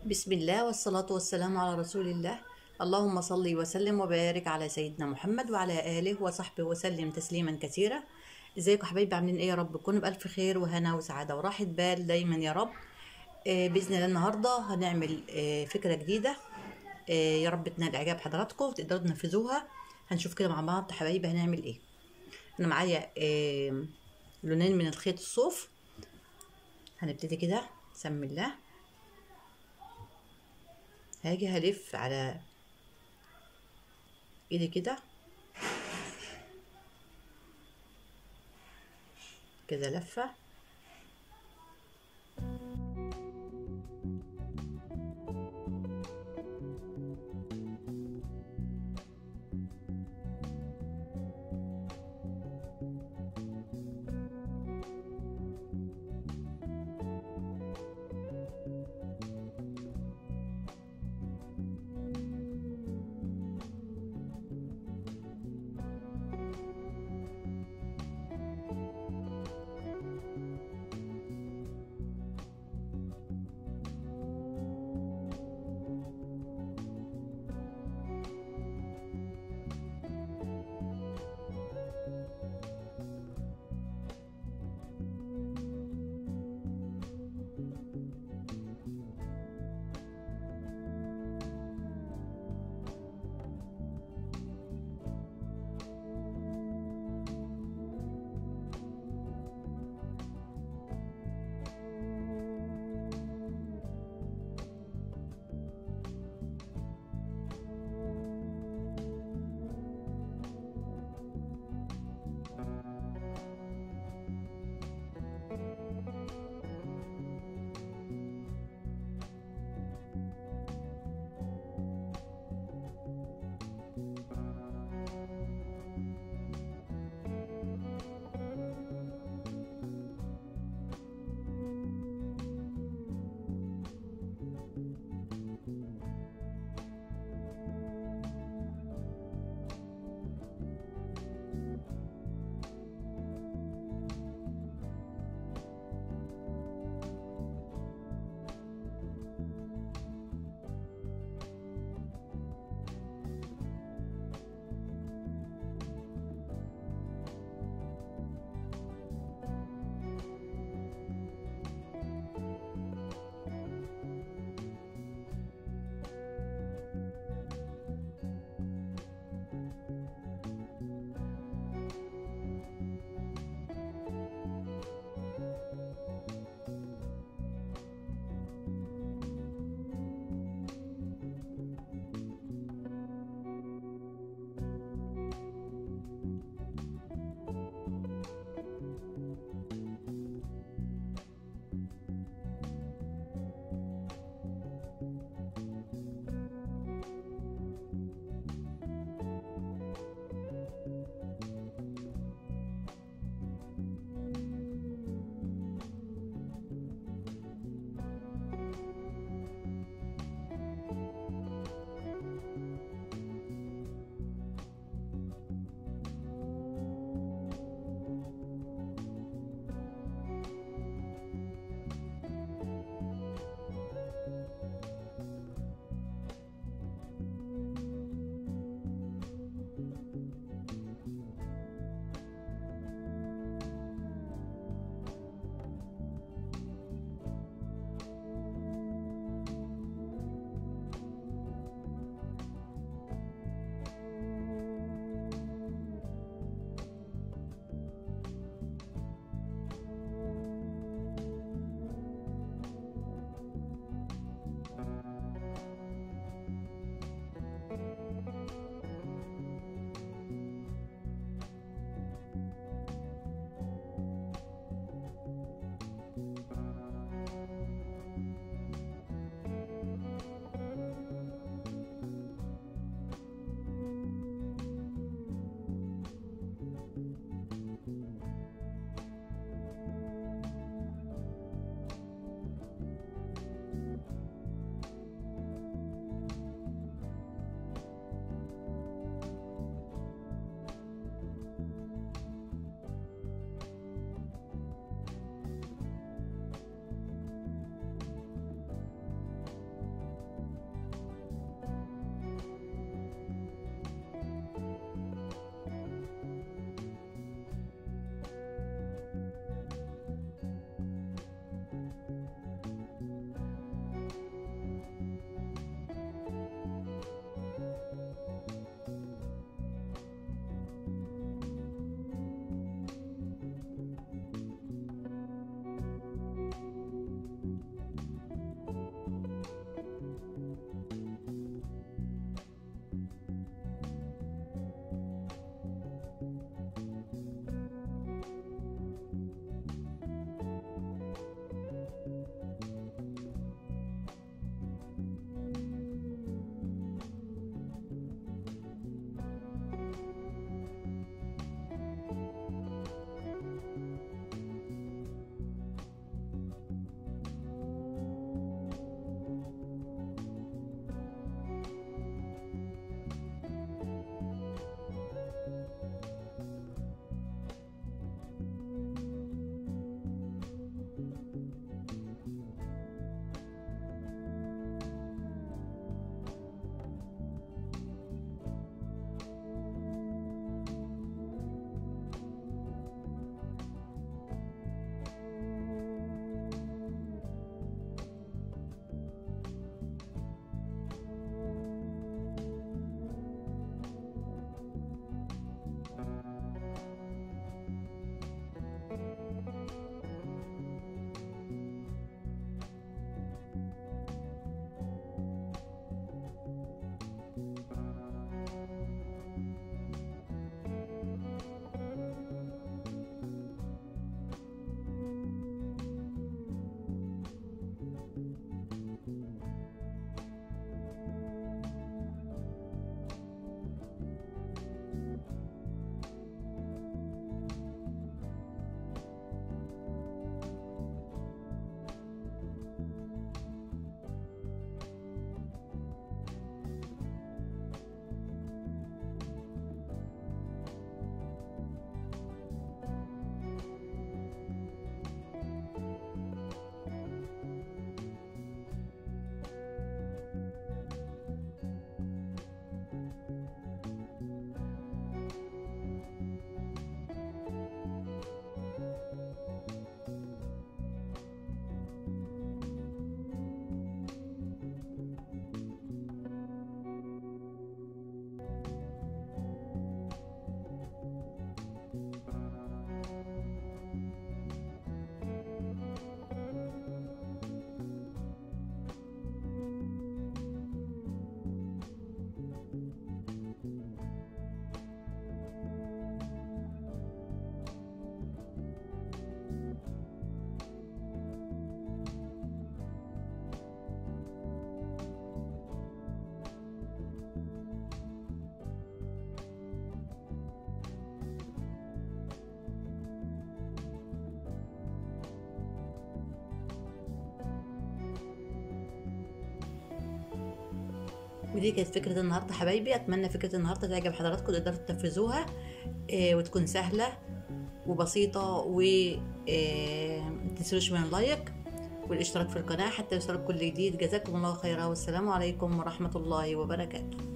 بسم الله والصلاة والسلام على رسول الله اللهم صل وسلم وبارك على سيدنا محمد وعلى آله وصحبه وسلم تسليما كثيرا ازيكم حبايبي عاملين ايه يا رب تكونوا بألف خير وهنا وسعادة وراحة بال دايما يا رب آه بإذن الله النهاردة هنعمل آه فكرة جديدة آه يا رب تنال إعجاب حضراتكم وتقدروا تنفذوها هنشوف كده مع بعض حبايبي هنعمل ايه أنا معايا آه لونين من الخيط الصوف هنبتدي كده بسم الله هاجي هلف على ايدي كده كده لفة ودي كانت فكرة النهاردة حبايبي أتمنى فكرة النهاردة تعجب حضراتكم تقدروا تنفذوها آه، وتكون سهلة وبسيطة و آه، متنسوش من اللايك والاشتراك في القناة حتى يوصلك كل جديد جزاكم الله خيرا والسلام عليكم ورحمة الله وبركاته